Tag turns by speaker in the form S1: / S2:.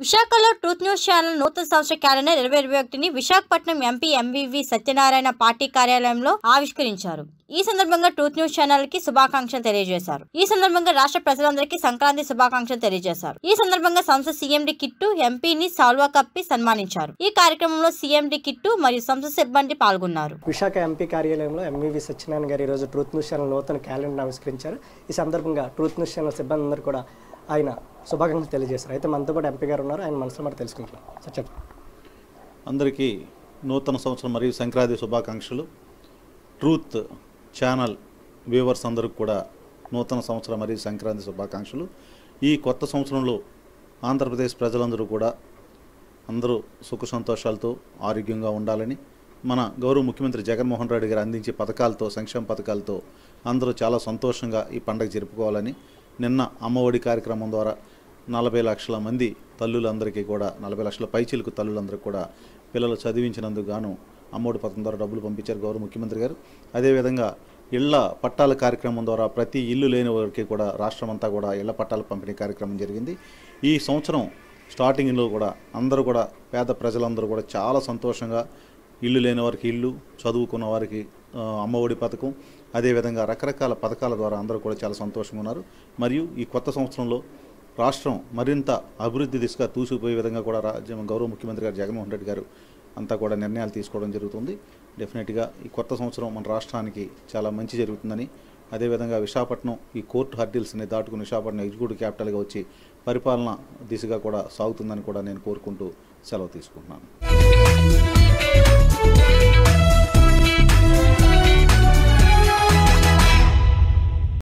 S1: విశాఖలో truth news channel నూతన సంవత్సర క్యాలెండర్ ఇరవై ఇరవై ఒకటిని Visakhapatnam MP MVV Satyanarayana party కార్యాలయంలో ఆవిష్కరించారు ఈ సందర్భంగా ట్రూత్ న్యూస్ ఛానల్ కి శుభాకాంక్షలు తెలియజేశారు ఈ సందర్భంగా రాష్ట్ర ప్రజలందరికీ సంక్రాంతి శుభాకాంక్షలు తెలియజేశారు ఈ సందర్భంగా సంస్థ సీఎండి కిట్టు ఎంపీని సాల్వా కప్పి సన్మానించారు ఈ కార్యక్రమంలో సీఎండి కిట్టు మరియు సంస్థ సిబ్బంది పాల్గొన్నారు
S2: విశాఖ ఎంపీ కార్యాలయంలో ఎంవివి సత్యనారాయణ గారు ఈరోజు ట్రూత్ న్యూస్ ఛానల్ నూతన క్యాలెండర్ ఆవిష్కరించారు ఈ సందర్భంగా ట్రూత్ న్యూస్ ఛానల్ సిబ్బంది అందరూ కూడా ఆయన శుభాకాంక్షలు తెలియజేశారు అయితే మనతో పాటు ఎంపీ గారు ఉన్నారు ఆయన మనసులో మాట తెలుసుకుంటున్నాం సార్ చెప్పండి
S3: అందరికీ నూతన సంవత్సరం మరియు సంక్రాంతి శుభాకాంక్షలు ట్రూత్ ఛానల్ వ్యూవర్స్ అందరికి కూడా నూతన సంవత్సరం మరియు సంక్రాంతి శుభాకాంక్షలు ఈ కొత్త సంవత్సరంలో ఆంధ్రప్రదేశ్ ప్రజలందరూ కూడా అందరూ సుఖ సంతోషాలతో ఆరోగ్యంగా ఉండాలని మన గౌరవ ముఖ్యమంత్రి జగన్మోహన్ రెడ్డి గారు అందించే పథకాలతో సంక్షేమ పథకాలతో అందరూ చాలా సంతోషంగా ఈ పండుగ జరుపుకోవాలని నిన్న అమ్మఒడి కార్యక్రమం ద్వారా నలభై లక్షల మంది తల్లులందరికీ కూడా నలభై లక్షల పైచిలకు తల్లులందరికీ కూడా పిల్లలు చదివించినందుకు గాను అమ్మఒడి పథకం ద్వారా డబ్బులు పంపించారు గౌరవ ముఖ్యమంత్రి గారు అదేవిధంగా ఇళ్ల పట్టాల కార్యక్రమం ద్వారా ప్రతి ఇల్లు లేని వారికి కూడా రాష్ట్రం అంతా కూడా ఇళ్ల పట్టాల పంపిణీ కార్యక్రమం జరిగింది ఈ సంవత్సరం స్టార్టింగ్లో కూడా అందరూ కూడా పేద ప్రజలందరూ కూడా చాలా సంతోషంగా ఇల్లు లేని వారికి ఇల్లు చదువుకున్న వారికి ఆ, అమ్మఒడి పథకం అదేవిధంగా రకరకాల పథకాల ద్వారా అందరూ కూడా చాలా సంతోషంగా ఉన్నారు మరియు ఈ కొత్త సంవత్సరంలో రాష్ట్రం మరింత అభివృద్ధి దిశగా దూసుకుపోయే విధంగా కూడా రాజ్యం గౌరవ ముఖ్యమంత్రి గారు జగన్మోహన్ రెడ్డి గారు అంతా కూడా నిర్ణయాలు తీసుకోవడం జరుగుతుంది డెఫినెట్గా ఈ కొత్త సంవత్సరం మన రాష్ట్రానికి చాలా మంచి జరుగుతుందని అదేవిధంగా విశాఖపట్నం ఈ కోర్టు హర్డిల్స్ని దాటుకుని విశాఖపట్నం ఎగ్జిక్యూటివ్ క్యాపిటల్గా వచ్చి పరిపాలన దిశగా కూడా సాగుతుందని కూడా నేను కోరుకుంటూ సెలవు తీసుకుంటున్నాను